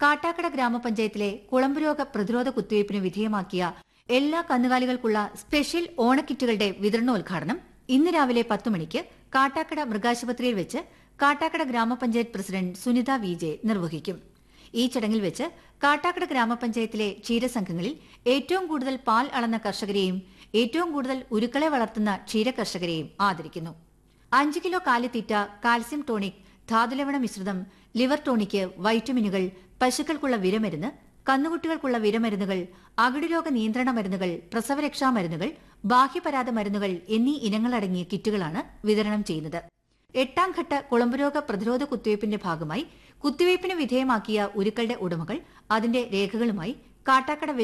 കാട്ടാക്കട ഗ്രാമപഞ്ചായത്തിലെ കുളമ്പുരോഗ പ്രതിരോധ കുത്തിവയ്പ്പിന് വിധേയമാക്കിയ എല്ലാ കന്നുകാലികൾക്കുള്ള സ്പെഷ്യൽ ഓണക്കിറ്റുകളുടെ വിതരണോദ്ഘാടനം ഇന്ന് രാവിലെ പത്ത് മണിക്ക് കാട്ടാക്കട മൃഗാശുപത്രിയിൽ വെച്ച് കാട്ടാക്കട ഗ്രാമപഞ്ചായത്ത് പ്രസിഡന്റ് സുനിത വി ജെ നിർവഹിക്കും ഈ ചടങ്ങിൽ വെച്ച് കാട്ടാക്കട ഗ്രാമപഞ്ചായത്തിലെ ക്ഷീരസംഘങ്ങളിൽ ഏറ്റവും കൂടുതൽ പാൽ അളന്ന കർഷകരെയും ഏറ്റവും കൂടുതൽ ഉരുക്കളെ വളർത്തുന്ന ക്ഷീരകർഷകരെയും ആദരിക്കുന്നു അഞ്ച് കിലോ കാലിത്തീറ്റ കാൽസ്യം ടോണിക് ധാതുലവണ മിശ്രിതം ലിവർ ടോണിക്ക് വൈറ്റമിനുകൾ പശുക്കൾക്കുള്ള വിരമരുന്ന് കന്നുകുട്ടികൾക്കുള്ള വിരമരുന്നുകൾ അകിടുരോഗ നിയന്ത്രണ മരുന്നുകൾ പ്രസവരക്ഷാ മരുന്നുകൾ ബാഹ്യപരാത മരുന്നുകൾ എന്നീ ഇനങ്ങളടങ്ങിയ കിറ്റുകളാണ് വിതരണം ചെയ്യുന്നത് എട്ടാം ഘട്ട കുളമ്പുരോഗ പ്രതിരോധ കുത്തിവയ്പ്പിന്റെ ഭാഗമായി കുത്തിവയ്പ്പിന് വിധേയമാക്കിയ ഉരുക്കളുടെ ഉടമകൾ അതിന്റെ രേഖകളുമായി കാട്ടാക്കട